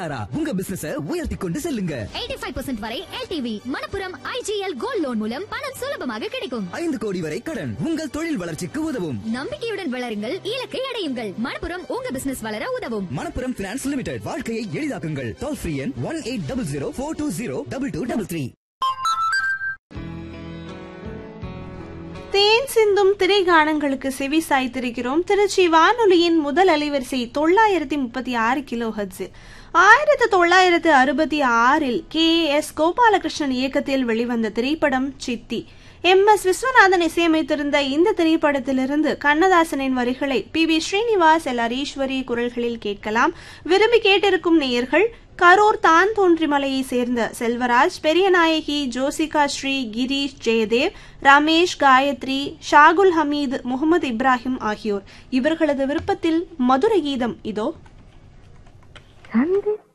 தயாரா உங்க பிசினஸ உயர்த்தி கொண்டு செல்லுங்க 85% வரை LTV Manappuram IGL gold loan மூலம் பணம் சுலபமாக கிடைக்கும் ஐந்து கோடி வரை கடன் உங்கள் தொழில் வளர்ச்சிக்கு உதவும் நம்பிக்கையுடன் வளருங்கள் இலக்கை அடையுங்கள் மணப்புரம் உங்க பிசினஸ் வளர உதவும் மணப்புரம் பினான்ஸ் லிமிடெட் வாழ்க்கையை எளிதாக்குங்கள் டோல் ஃப்ரீ எண் one eight double zero four two zero double two double three தேன் சிந்தும் திரைகாணங்களுக்கு செவி சாய்த்திருக்கிறோம் திருச்சி வானொலியின் முதல் அலைவரிசை தொள்ளாயிரத்தி முப்பத்தி ஆறு கிலோ ஹர்ட்ஸ் ஆயிரத்தி தொள்ளாயிரத்து அறுபத்தி ஆறில் கே எஸ் கோபாலகிருஷ்ணன் இயக்கத்தில் வெளிவந்த திரைப்படம் சித்தி எம் எஸ் விஸ்வநாதன் இசையமைத்திருந்த இந்த திரைப்படத்திலிருந்து கண்ணதாசனின் வரிகளை P V Srinivas L Hariswari குரல்களில் கேட்கலாம் விரும்பி கேட்டிருக்கும் நேயர்கள் கரூர் தான் தோன்றிமலையை சேர்ந்த செல்வராஜ் பெரியநாயகி ஜோசிகா ஸ்ரீ கிரீஷ் ஜெயதேவ் ரமேஷ் காயத்ரி ஷாகுல் ஹமீது முகமது இப்ராஹிம் ஆகியோர் இவர்களது விருப்பத்தில் மதுர கீதம் இதோ சந்தித்த